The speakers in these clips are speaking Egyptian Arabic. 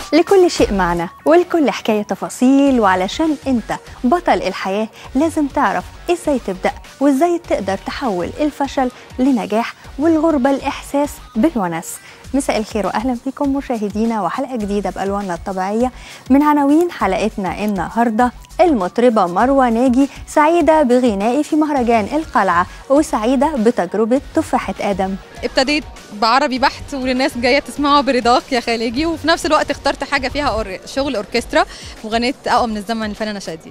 لكل شيء معنى ولكل حكاية تفاصيل وعلشان انت بطل الحياة لازم تعرف ازاي تبدأ وازاي تقدر تحول الفشل لنجاح والغربة الإحساس بالونس مساء الخير واهلا بكم مشاهدينا وحلقه جديده بالواننا الطبيعيه من عناوين حلقتنا النهارده المطربه مروه ناجي سعيده بغنائي في مهرجان القلعه وسعيده بتجربه تفاحه ادم ابتديت بعربي بحت والناس جايه تسمعه برضاك يا خالجي وفي نفس الوقت اخترت حاجه فيها أور... شغل اوركسترا وغنيت اقوى من الزمن الفنانه شادي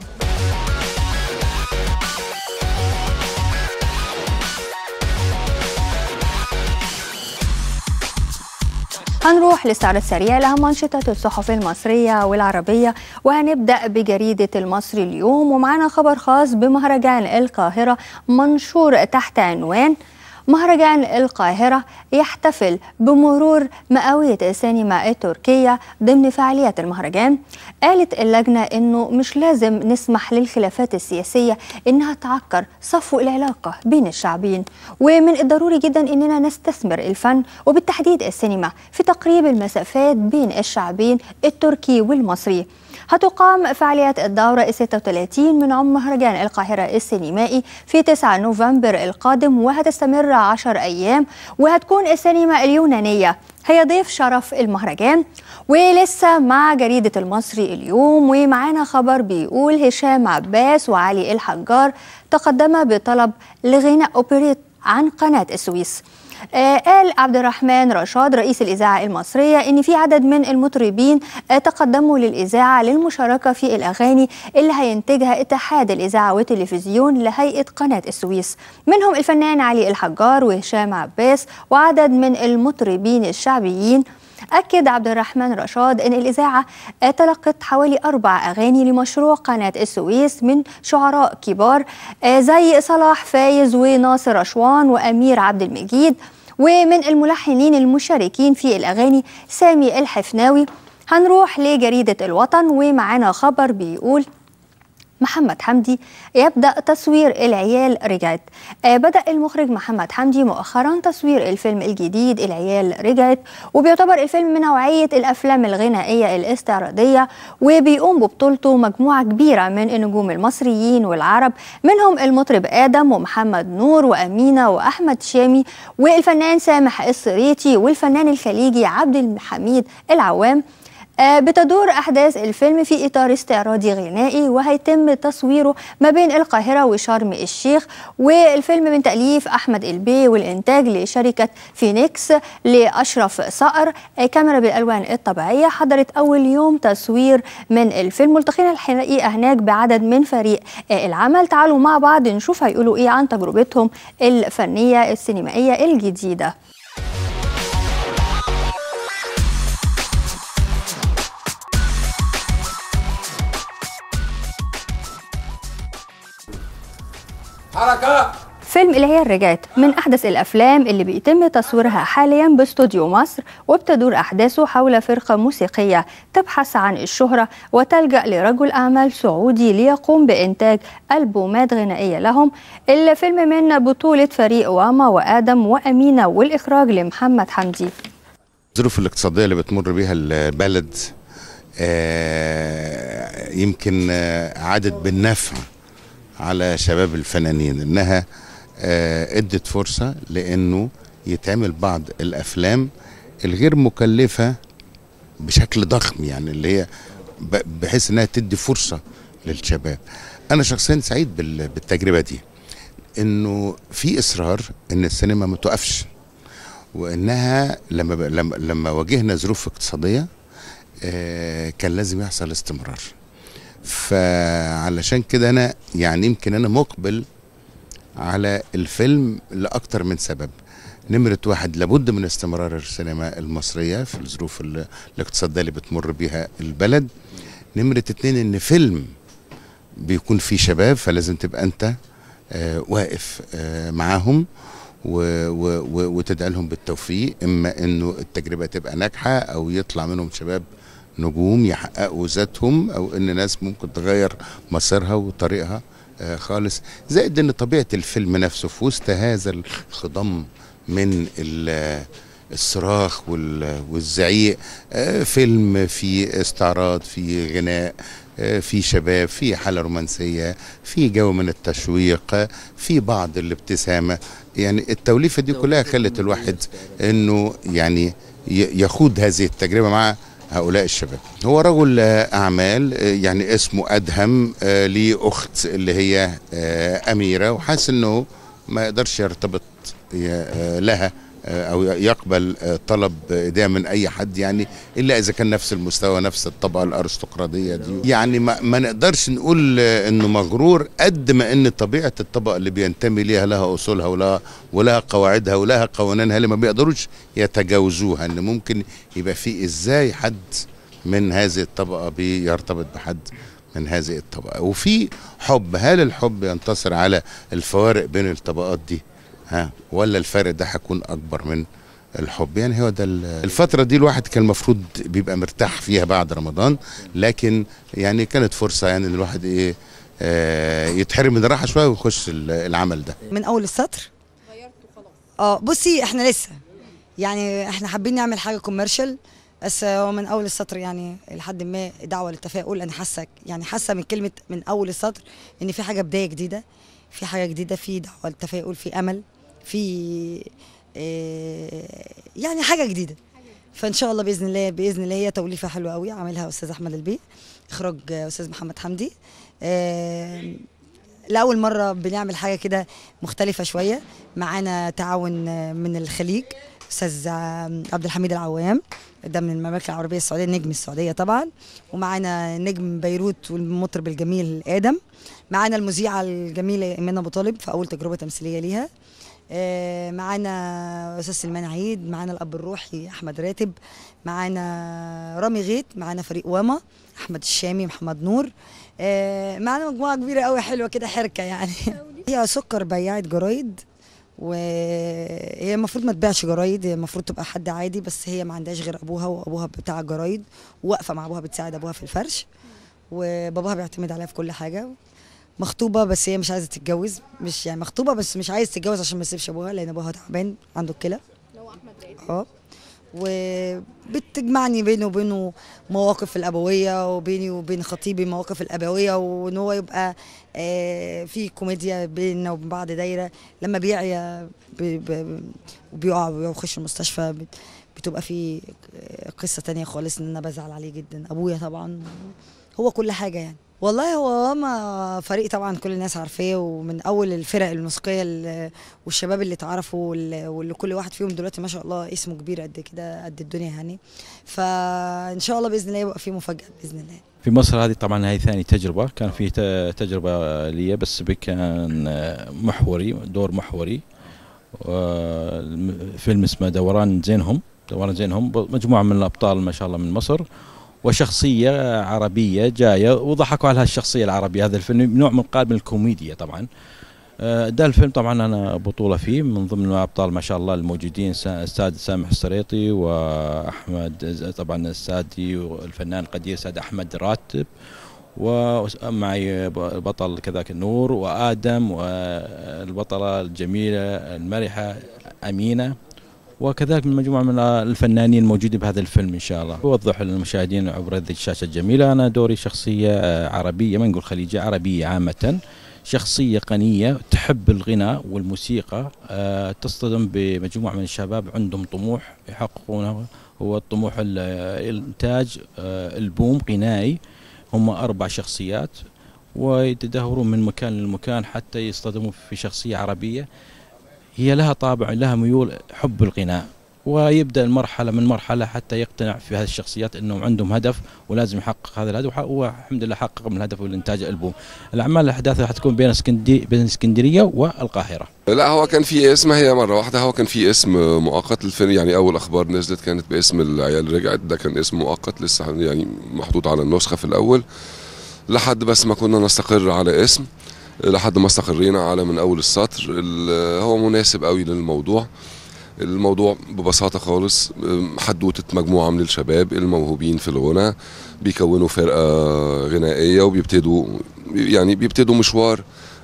هنروح لاستعراض سريع لأهم أنشطة الصحف المصرية والعربية وهنبدأ بجريدة المصري اليوم ومعنا خبر خاص بمهرجان القاهرة منشور تحت عنوان مهرجان القاهرة يحتفل بمرور مئوية السينما التركية ضمن فعاليات المهرجان قالت اللجنة أنه مش لازم نسمح للخلافات السياسية أنها تعكر صفو العلاقة بين الشعبين ومن الضروري جدا أننا نستثمر الفن وبالتحديد السينما في تقريب المسافات بين الشعبين التركي والمصري هتقام فعاليات الدورة 36 من عم مهرجان القاهرة السينمائي في 9 نوفمبر القادم وهتستمر 10 أيام وهتكون السينما اليونانية هي ضيف شرف المهرجان ولسه مع جريدة المصري اليوم ومعانا خبر بيقول هشام عباس وعلي الحجار تقدم بطلب لغناء أوبريت عن قناة السويس آه قال عبد الرحمن رشاد رئيس الإذاعة المصرية إن في عدد من المطربين آه تقدموا للإذاعة للمشاركة في الأغاني اللي هينتجها اتحاد الإذاعة والتلفزيون لهيئة قناة السويس منهم الفنان علي الحجار وهشام عباس وعدد من المطربين الشعبيين أكد عبد الرحمن رشاد أن الإذاعة تلقت حوالي أربع أغاني لمشروع قناة السويس من شعراء كبار زي صلاح فايز وناصر أشوان وأمير عبد المجيد ومن الملحنين المشاركين في الأغاني سامي الحفناوي هنروح لجريدة الوطن ومعانا خبر بيقول محمد حمدي يبدأ تصوير العيال رجعت آه بدأ المخرج محمد حمدي مؤخرا تصوير الفيلم الجديد العيال رجعت وبيعتبر الفيلم من نوعية الأفلام الغنائية الاستعراضية وبيقوم ببطولته مجموعة كبيرة من النجوم المصريين والعرب منهم المطرب آدم ومحمد نور وأمينة وأحمد شامي والفنان سامح الصريتي والفنان الخليجي عبد الحميد العوام بتدور أحداث الفيلم في إطار استعراضي غنائي وهيتم تصويره ما بين القاهرة وشرم الشيخ والفيلم من تأليف أحمد البي والإنتاج لشركة فينيكس لأشرف صقر كاميرا بالألوان الطبيعية حضرت أول يوم تصوير من الفيلم ملتقينا الحقيقة هناك بعدد من فريق العمل تعالوا مع بعض نشوف هيقولوا إيه عن تجربتهم الفنية السينمائية الجديدة حركة فيلم العيال رجعت من أحدث الأفلام اللي بيتم تصويرها حاليا باستوديو مصر وبتدور أحداثه حول فرقة موسيقية تبحث عن الشهرة وتلجأ لرجل أعمال سعودي ليقوم بإنتاج ألبومات غنائية لهم الفيلم من بطولة فريق واما وآدم وأمينة والإخراج لمحمد حمدي الظروف الاقتصادية اللي بتمر بيها البلد آه يمكن آه عادت بالنفع على شباب الفنانين انها آه ادت فرصه لانه يتعمل بعض الافلام الغير مكلفه بشكل ضخم يعني اللي هي بحيث انها تدي فرصه للشباب انا شخصيا سعيد بالتجربه دي انه في اصرار ان السينما ما توقفش وانها لما لما لما واجهنا ظروف اقتصاديه آه كان لازم يحصل استمرار فعلشان كده انا يعني يمكن انا مقبل على الفيلم لاكتر من سبب نمرة واحد لابد من استمرار السينما المصرية في الظروف الاقتصادية اللي بتمر بيها البلد نمرة اتنين ان فيلم بيكون فيه شباب فلازم تبقى انت آه واقف آه معاهم وتدعي لهم بالتوفيق اما انه التجربة تبقى ناجحة او يطلع منهم شباب نجوم يحققوا ذاتهم او ان ناس ممكن تغير مسارها وطريقها آه خالص زائد ان طبيعه الفيلم نفسه في وسط هذا الخضم من الصراخ وال- والزعيق آه، فيلم في استعراض في غناء آه، في شباب في حالة رومانسية في جو من التشويق آه، في بعض الابتسامة يعني التوليفة دي كلها خلت الواحد انه يعني ي- يخوض هذه التجربة مع هؤلاء الشباب هو رجل آه، أعمال آه، يعني اسمه أدهم آه، ليه أخت اللي هي آه، أميرة وحاسس أنه ما يقدرش يرتبط ي- آه، لها آه، او يقبل آه، طلب ايديها من اي حد يعني الا اذا كان نفس المستوى نفس الطبقه الارستقراطيه دي يعني ما, ما نقدرش نقول آه، انه مغرور قد ما ان طبيعه الطبقه اللي بينتمي ليها لها اصولها ولها ولها قواعدها ولها قوانينها اللي ما بيقدروش يتجاوزوها ان ممكن يبقى في ازاي حد من هذه الطبقه بيرتبط بحد من هذه الطبقه وفي حب هل الحب ينتصر على الفوارق بين الطبقات دي ها ولا الفرق ده هيكون اكبر من الحب يعني هو ده ال- الفترة دي الواحد كان المفروض بيبقى مرتاح فيها بعد رمضان لكن يعني كانت فرصة يعني ان الواحد ايه آه يتحرم من الراحة شوية ويخش ال- العمل ده من اول السطر اه بصي احنا لسه يعني احنا حابين نعمل حاجه كوميرشال بس هو من اول السطر يعني لحد ما دعوه للتفاؤل انا حاسه يعني حاسه من كلمه من اول السطر ان في حاجه بدايه جديده في حاجه جديده في دعوه للتفاؤل في امل في آه، يعني حاجه جديده فان شاء الله باذن الله باذن الله هي توليفه حلوه قوي عاملها استاذ احمد البي اخراج آه، استاذ محمد حمدي آه، لاول مره بنعمل حاجه كده مختلفه شويه معانا تعاون آه، من الخليج استاذ آه، عبد الحميد العوام ده من المملكه العربيه السعوديه نجم السعوديه طبعا ومعانا نجم بيروت والمطرب الجميل ادم معانا المذيعه الجميله ايمان ابو طالب في اول تجربه تمثيليه ليها آه، معانا استاذ سلمان عيد معانا الاب الروحي احمد راتب معانا رامي غيت معانا فريق واما احمد الشامي محمد نور آه، معانا مجموعه كبيره قوي حلوه كده حركه يعني هي سكر بياعه جرايد وهي المفروض ما تبيعش جرايد هي المفروض تبقى حد عادي بس هي ما عندهاش غير ابوها وابوها بتاع جرايد واقفه مع ابوها بتساعد ابوها في الفرش وباباها بيعتمد عليها في كل حاجه مخطوبه بس هي مش عايزه تتجوز مش يعني مخطوبه بس مش عايزه تتجوز عشان ما تسيبش ابوها لان ابوها تعبان عنده الكلى اه وبتجمعني بينه وبينه مواقف الابويه وبيني وبين خطيبي مواقف الابويه وان هو يبقى آه، في كوميديا بيننا وبين بعض دايره لما بيعيا ب- ب- وبيقع ويخش المستشفى بت- بتبقى في آه، قصه تانية خالص ان انا بزعل عليه جدا ابويا طبعا هو كل حاجه يعني والله هو ما فريق طبعا كل الناس عارفاه ومن اول الفرق الموسيقيه ال- والشباب اللي اتعرفوا وال- واللي كل واحد فيهم دلوقتي ما شاء الله اسمه كبير قد كده قد الدنيا يعني فان شاء الله باذن الله يبقى في مفاجاه باذن الله في مصر هذه طبعا هاي ثاني تجربة كان في ت- تجربة لي بس كان محوري دور محوري و- فيلم اسمه دوران زينهم دوران زينهم مجموعة من الأبطال ما شاء الله من مصر وشخصية عربية جاية وضحكوا على هالشخصية العربية هذا الفيلم نوع من قالب الكوميديا طبعا آه، ده الفيلم طبعا انا بطوله فيه من ضمن الابطال ما شاء الله الموجودين سا- استاذ سامح السريطي واحمد ز- طبعا السادي والفنان القدير استاذ احمد راتب ومعي ب- البطل كذاك النور وادم والبطله الجميله المرحه امينه وكذلك من مجموعه من الفنانين الموجودين بهذا الفيلم ان شاء الله اوضح للمشاهدين عبر هذه الشاشه الجميله انا دوري شخصيه آه، عربيه ما نقول خليجيه عربيه عامه شخصية غنية تحب الغناء والموسيقى آه، تصطدم بمجموعة من الشباب عندهم طموح يحققونه هو الطموح ال- الإنتاج آه، البوم غنائي هم أربع شخصيات ويتدهورون من مكان لمكان حتى يصطدموا في شخصية عربية هي لها طابع لها ميول حب الغناء ويبدا المرحله من مرحله حتى يقتنع في هذه الشخصيات انهم عندهم هدف ولازم يحقق هذا الهدف هو الحمد لله حقق من الهدف والانتاج الالبوم. الاعمال الاحداث راح تكون بين اسكندريه بين اسكندريه والقاهره. لا هو كان في اسم هي مرة واحدة هو كان في اسم مؤقت للفيلم يعني أول أخبار نزلت كانت باسم العيال رجعت ده كان اسم مؤقت لسه يعني محطوط على النسخة في الأول لحد بس ما كنا نستقر على اسم لحد ما استقرينا على من أول السطر ال- هو مناسب قوي للموضوع الموضوع ببساطة خالص حدوتة مجموعة من الشباب الموهوبين في الغنى بيكونوا فرقة غنائية وبيبتدوا يعني بيبتدوا مشوار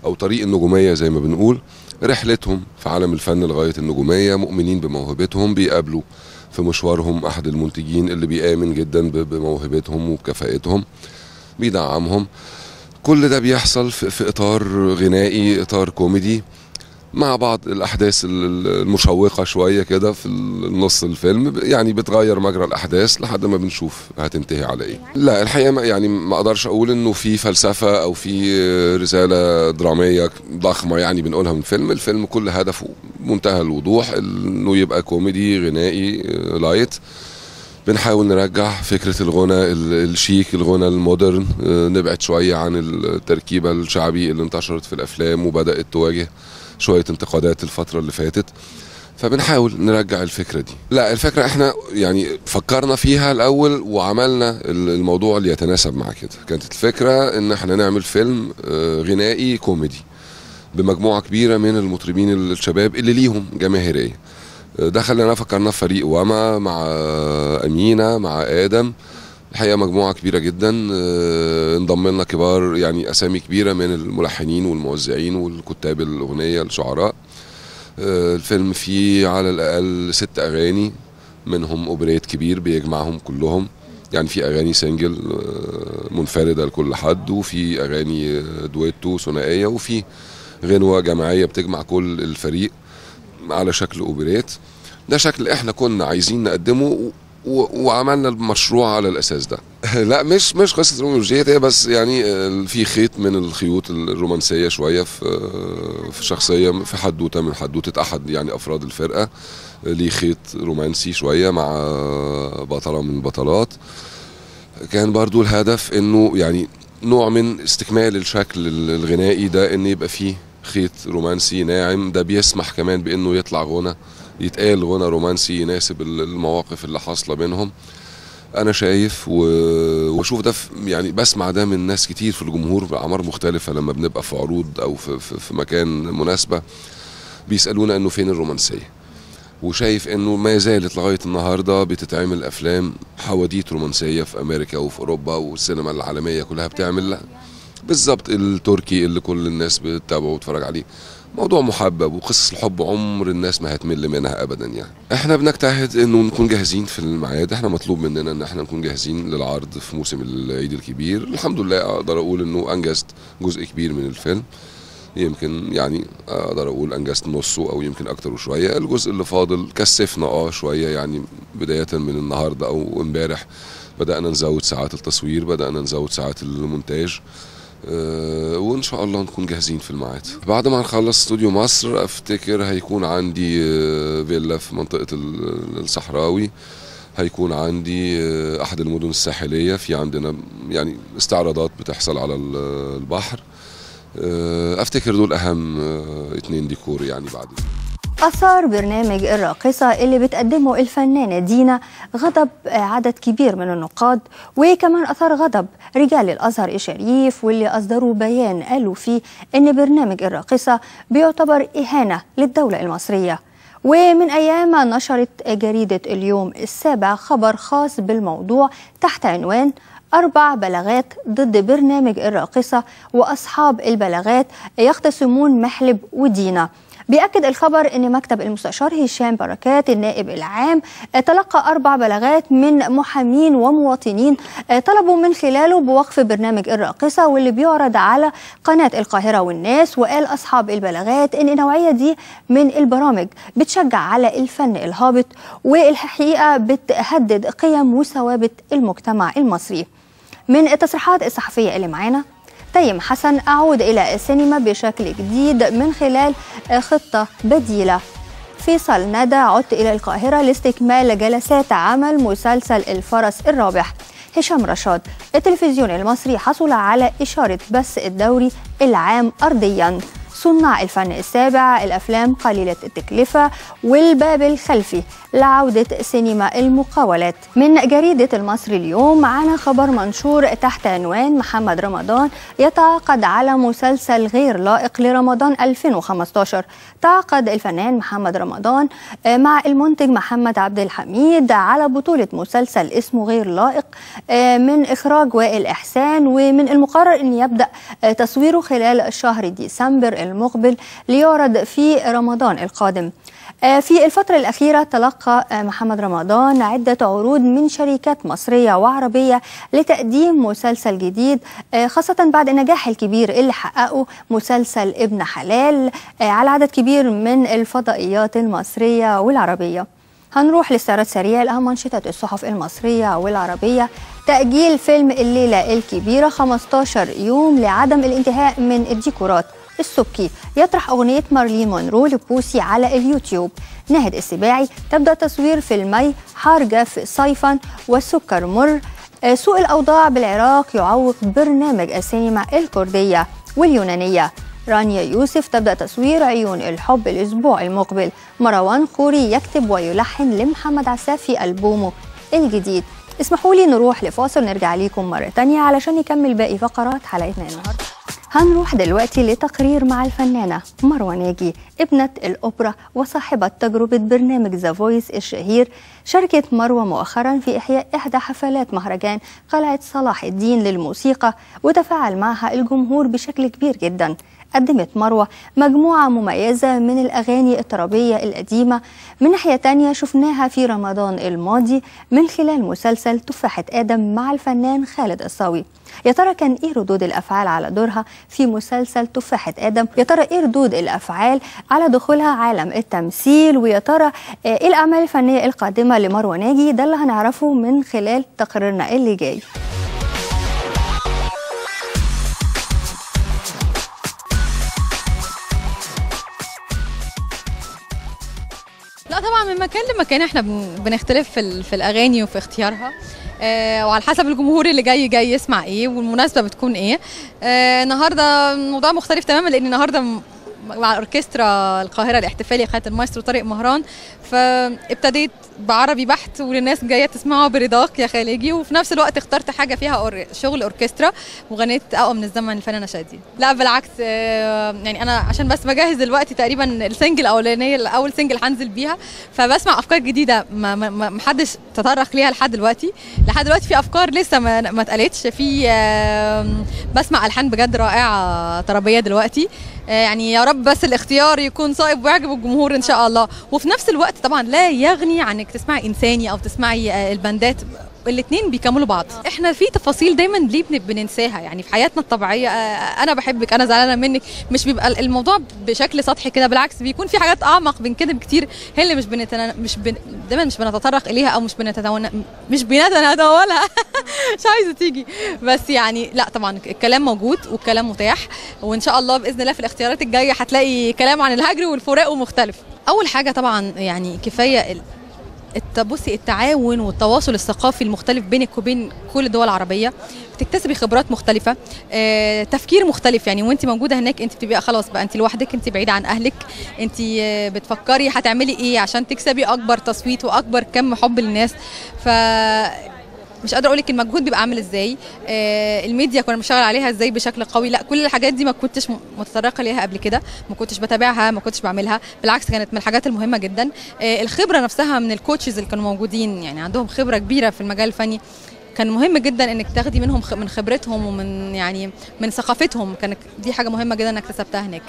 او طريق النجوميه زي ما بنقول رحلتهم في عالم الفن لغايه النجوميه مؤمنين بموهبتهم بيقابلوا في مشوارهم احد المنتجين اللي بيامن جدا ب- بموهبتهم وبكفاءتهم بيدعمهم كل ده بيحصل في, في اطار غنائي اطار كوميدي مع بعض الاحداث ال- ال- المشوقه شويه كده في نص الفيلم ب- يعني بتغير مجرى الاحداث لحد ما بنشوف هتنتهي على ايه لا الحقيقه ما- يعني ما اقدرش اقول انه في فلسفه او في رساله دراميه ضخمه يعني بنقولها من الفيلم الفيلم كل هدفه منتهى الوضوح انه يبقى كوميدي غنائي آه، لايت بنحاول نرجع فكرة الغنى ال- الشيك الغنى المودرن آه، نبعد شوية عن التركيبة الشعبي اللي انتشرت في الأفلام وبدأت تواجه شوية انتقادات الفترة اللي فاتت فبنحاول نرجع الفكرة دي لا الفكرة احنا يعني فكرنا فيها الأول وعملنا ال- الموضوع اللي يتناسب مع كده كانت الفكرة ان احنا نعمل فيلم آه، غنائي كوميدي بمجموعة كبيرة من المطربين الشباب اللي ليهم جماهيرية ده خلانا فكرنا في فريق وما مع أمينة مع آدم الحقيقة مجموعة كبيرة جدا آه، انضم لنا كبار يعني أسامي كبيرة من الملحنين والموزعين والكتاب الأغنية الشعراء آه، الفيلم فيه على الأقل ست أغاني منهم أوبريت كبير بيجمعهم كلهم يعني في أغاني سنجل آه، منفردة لكل حد وفي أغاني آه، دويتو ثنائية وفي غنوة جماعية بتجمع كل الفريق على شكل اوبريت ده شكل احنا كنا عايزين نقدمه و- و- وعملنا المشروع على الاساس ده لا مش مش قصه روميو وجولييت هي بس يعني آه، في خيط من الخيوط الرومانسيه شويه في آه، في شخصيه في حدوته من حدوته احد يعني افراد الفرقه آه، ليه خيط رومانسي شويه مع آه، بطله من البطلات كان برضو الهدف انه يعني نوع من استكمال الشكل الغنائي ده ان يبقى فيه خيط رومانسي ناعم ده بيسمح كمان بانه يطلع غنى يتقال غنى رومانسي يناسب المواقف اللي حاصله بينهم انا شايف و... واشوف ده في يعني بسمع ده من ناس كتير في الجمهور باعمار مختلفه لما بنبقى في عروض او في, في, في مكان مناسبه بيسالونا انه فين الرومانسيه وشايف انه ما زالت لغايه النهارده بتتعمل افلام حواديت رومانسيه في امريكا وفي اوروبا والسينما العالميه كلها بتعمل لا بالظبط التركي اللي كل الناس بتتابعه وتتفرج عليه موضوع محبب وقصص الحب عمر الناس ما هتمل منها ابدا يعني احنا بنجتهد انه نكون جاهزين في الميعاد احنا مطلوب مننا ان احنا نكون جاهزين للعرض في موسم العيد الكبير الحمد لله اقدر اقول انه انجزت جزء كبير من الفيلم يمكن يعني اقدر اقول انجزت نصه او يمكن اكتر شويه الجزء اللي فاضل كثفنا اه شويه يعني بدايه من النهارده او امبارح بدانا نزود ساعات التصوير بدانا نزود ساعات المونتاج آه، وان شاء الله نكون جاهزين في الميعاد بعد ما نخلص استوديو مصر افتكر هيكون عندي آه، فيلا في منطقه ال- الصحراوي هيكون عندي آه، احد المدن الساحليه في عندنا يعني استعراضات بتحصل على ال- البحر آه، افتكر دول اهم آه، اتنين ديكور يعني بعد أثار برنامج الراقصة اللي بتقدمه الفنانة دينا غضب عدد كبير من النقاد وكمان أثار غضب رجال الأزهر الشريف واللي أصدروا بيان قالوا فيه إن برنامج الراقصة بيعتبر إهانة للدولة المصرية ومن أيام ما نشرت جريدة اليوم السابع خبر خاص بالموضوع تحت عنوان أربع بلاغات ضد برنامج الراقصة وأصحاب البلاغات يختصمون محلب ودينا بيأكد الخبر أن مكتب المستشار هشام بركات النائب العام تلقى أربع بلاغات من محامين ومواطنين طلبوا من خلاله بوقف برنامج الراقصة واللي بيعرض على قناة القاهرة والناس وقال أصحاب البلاغات أن النوعية دي من البرامج بتشجع على الفن الهابط والحقيقة بتهدد قيم وثوابت المجتمع المصري من التصريحات الصحفية اللي معانا تيم حسن أعود إلى السينما بشكل جديد من خلال خطة بديلة فيصل ندى عدت إلى القاهرة لاستكمال جلسات عمل مسلسل الفرس الرابح هشام رشاد التلفزيون المصري حصل على إشارة بث الدوري العام أرضيا صناع الفن السابع الأفلام قليلة التكلفة والباب الخلفي لعودة سينما المقاولات من جريدة المصري اليوم معنا خبر منشور تحت عنوان محمد رمضان يتعاقد على مسلسل غير لائق لرمضان 2015 تعاقد الفنان محمد رمضان مع المنتج محمد عبد الحميد على بطولة مسلسل اسمه غير لائق من إخراج وائل إحسان ومن المقرر أن يبدأ تصويره خلال شهر ديسمبر المقبل ليعرض في رمضان القادم في الفترة الأخيرة تلقى محمد رمضان عدة عروض من شركات مصرية وعربية لتقديم مسلسل جديد خاصة بعد النجاح الكبير اللي حققه مسلسل ابن حلال على عدد كبير من الفضائيات المصرية والعربية هنروح لاستعراض سريع لأهم منشطات الصحف المصرية والعربية تأجيل فيلم الليلة الكبيرة 15 يوم لعدم الانتهاء من الديكورات السبكي يطرح أغنية مارلين مونرو لبوسي على اليوتيوب ناهد السباعي تبدأ تصوير فيلمي حار جاف صيفا والسكر مر سوء الأوضاع بالعراق يعوق برنامج السينما الكردية واليونانية رانيا يوسف تبدأ تصوير عيون الحب الأسبوع المقبل مروان خوري يكتب ويلحن لمحمد عساف في ألبومه الجديد اسمحوا لي نروح لفاصل نرجع ليكم مرة تانية علشان نكمل باقي فقرات حلقتنا النهاردة هنروح دلوقتي لتقرير مع الفنانة مروة ناجي ابنة الأوبرا وصاحبة تجربة برنامج ذا فويس الشهير شاركت مروة مؤخرا في إحياء إحدى حفلات مهرجان قلعة صلاح الدين للموسيقى وتفاعل معها الجمهور بشكل كبير جدا قدمت مروة مجموعة مميزة من الأغاني الطربية القديمة من ناحية تانية شفناها في رمضان الماضي من خلال مسلسل تفاحة آدم مع الفنان خالد الصاوي يا ترى كان ايه ردود الافعال على دورها في مسلسل تفاحه ادم يا ترى ايه ردود الافعال على دخولها عالم التمثيل ويا ترى ايه الاعمال الفنيه القادمه لمروه ناجي ده اللي هنعرفه من خلال تقريرنا اللي جاي لا طبعا من مكان لمكان احنا بنختلف في, في الاغاني وفي اختيارها آه وعلى حسب الجمهور اللي جاي جاي يسمع ايه والمناسبه بتكون ايه آه النهارده الموضوع مختلف تماما لان النهارده مع اوركسترا القاهره الاحتفالي قناه المايسترو طارق مهران فابتديت بعربي بحت والناس جايه تسمعه برضاك يا خالجي وفي نفس الوقت اخترت حاجه فيها أور... شغل اوركسترا وغنيت اقوى من الزمن الفنانه شادي لا بالعكس يعني انا عشان بس بجهز دلوقتي تقريبا السنجل الاولانيه اول سنجل هنزل بيها فبسمع افكار جديده ما, ما, ما حدش تطرق ليها لحد دلوقتي لحد دلوقتي في افكار لسه ما, ما اتقالتش في بسمع الحان بجد رائعه طربيه دلوقتي يعني يا رب بس الاختيار يكون صائب ويعجب الجمهور ان شاء الله وفي نفس الوقت طبعا لا يغني عن انك تسمعي انساني او تسمعي البندات الاثنين بيكملوا بعض احنا في تفاصيل دايما ليه بننساها يعني في حياتنا الطبيعيه انا بحبك انا زعلانه منك مش بيبقى الموضوع بشكل سطحي كده بالعكس بيكون في حاجات اعمق من كده بكتير هي اللي مش بنتنا... مش بن... دايما مش بنتطرق اليها او مش بنتدون مش بنتناولها مش عايزه تيجي بس يعني لا طبعا الكلام موجود والكلام متاح وان شاء الله باذن الله في الاختيارات الجايه هتلاقي كلام عن الهجر والفراق ومختلف اول حاجه طبعا يعني كفايه بصي التعاون والتواصل الثقافي المختلف بينك وبين كل الدول العربيه بتكتسبي خبرات مختلفه آه، تفكير مختلف يعني وانت موجوده هناك انت بتبقى خلاص بقى انت لوحدك انت بعيده عن اهلك انت آه، بتفكري هتعملي ايه عشان تكسبي اكبر تصويت واكبر كم حب للناس ف مش قادره اقول لك المجهود بيبقى عامل ازاي آه الميديا كنا بنشتغل عليها ازاي بشكل قوي لا كل الحاجات دي ما كنتش متطرقه ليها قبل كده ما كنتش بتابعها ما كنتش بعملها بالعكس كانت من الحاجات المهمه جدا آه الخبره نفسها من الكوتشز اللي كانوا موجودين يعني عندهم خبره كبيره في المجال الفني كان مهم جدا انك تاخدي منهم من خبرتهم ومن يعني من ثقافتهم كانت دي حاجه مهمه جدا انك اكتسبتها هناك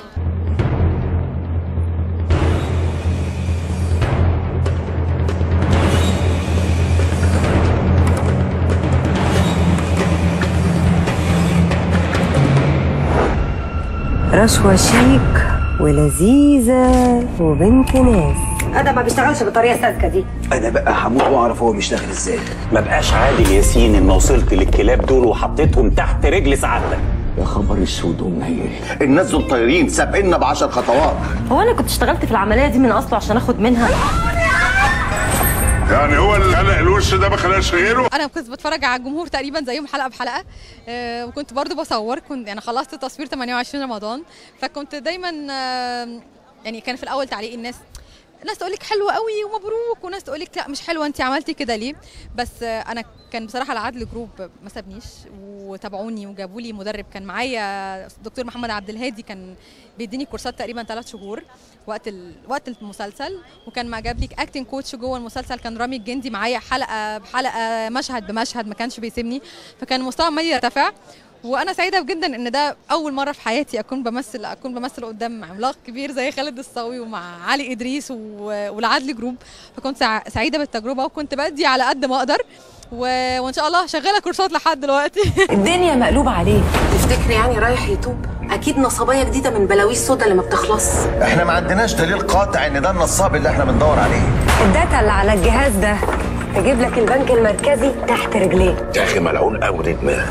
رشوة شيك ولذيذة وبنت ناس هذا ما بيشتغلش بالطريقه الساذجه دي انا بقى هموت واعرف هو بيشتغل ازاي ما بقاش عادل ياسين ان وصلت للكلاب دول وحطيتهم تحت رجل سعادتك يا خبر اسود ومنيل الناس دول طايرين سابقنا بعشر خطوات هو انا كنت اشتغلت في العمليه دي من اصله عشان اخد منها يعني هو اللي خلق الوش ده ما خلقش غيره انا كنت بتفرج على الجمهور تقريبا زيهم حلقه بحلقه آه، وكنت برضو بصور كنت يعني خلصت تصوير 28 رمضان فكنت دايما آه، يعني كان في الاول تعليق الناس ناس تقول لك حلوه قوي ومبروك وناس تقول لك لا مش حلوه انت عملتي كده ليه بس آه، انا كان بصراحه العدل جروب ما سابنيش وتابعوني وجابوا لي مدرب كان معايا دكتور محمد عبد الهادي كان بيديني كورسات تقريبا ثلاث شهور وقت ال... وقت المسلسل وكان ما جاب لي اكتنج كوتش جوه المسلسل كان رامي الجندي معايا حلقه بحلقه مشهد بمشهد ما كانش بيسيبني فكان مستوى عمال يرتفع وانا سعيده جدا ان ده اول مره في حياتي اكون بمثل اكون بمثل قدام عملاق كبير زي خالد الصاوي ومع علي ادريس و... والعدل جروب فكنت سع... سعيده بالتجربه وكنت بدي على قد ما اقدر و... وان شاء الله شغاله كورسات لحد دلوقتي الدنيا مقلوبة عليه تفتكري يعني رايح يتوب اكيد نصبايه جديده من بلاوي السودا اللي ما بتخلص احنا ما عندناش دليل قاطع ان ده النصاب اللي احنا بندور عليه الداتا اللي على الجهاز ده تجيب لك البنك المركزي تحت رجليه يا اخي ملعون قوي دي دماغ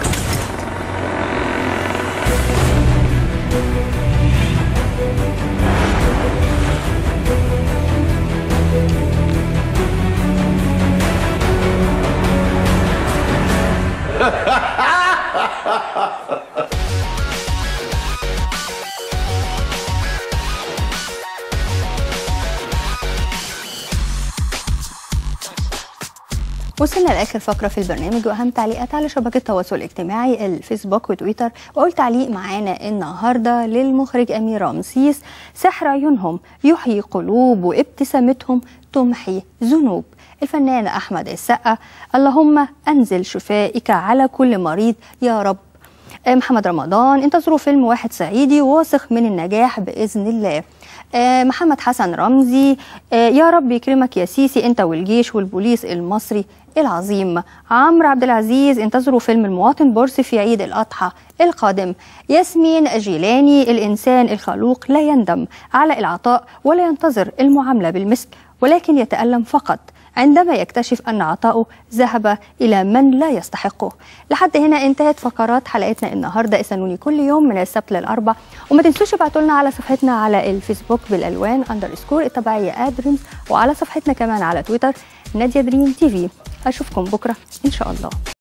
وصلنا لاخر فقره في البرنامج واهم تعليقات على شبكه التواصل الاجتماعي الفيسبوك وتويتر واول تعليق معانا النهارده للمخرج امير رمسيس سحر عيونهم يحيي قلوب وابتسامتهم تمحي ذنوب الفنان احمد السقا اللهم انزل شفائك على كل مريض يا رب آه، محمد رمضان انتظروا فيلم واحد صعيدي واثق من النجاح باذن الله آه، محمد حسن رمزي آه، يا رب يكرمك يا سيسي انت والجيش والبوليس المصري العظيم عمرو عبد العزيز انتظروا فيلم المواطن بورس في عيد الاضحى القادم ياسمين جيلاني الانسان الخلوق لا يندم على العطاء ولا ينتظر المعامله بالمثل ولكن يتالم فقط عندما يكتشف أن عطاؤه ذهب إلى من لا يستحقه لحد هنا انتهت فقرات حلقتنا النهاردة استنوني كل يوم من السبت للأربع وما تنسوش ابعتوا لنا على صفحتنا على الفيسبوك بالألوان أندرسكور التبعية أدريمز وعلى صفحتنا كمان على تويتر نادية دريم تي في أشوفكم بكرة إن شاء الله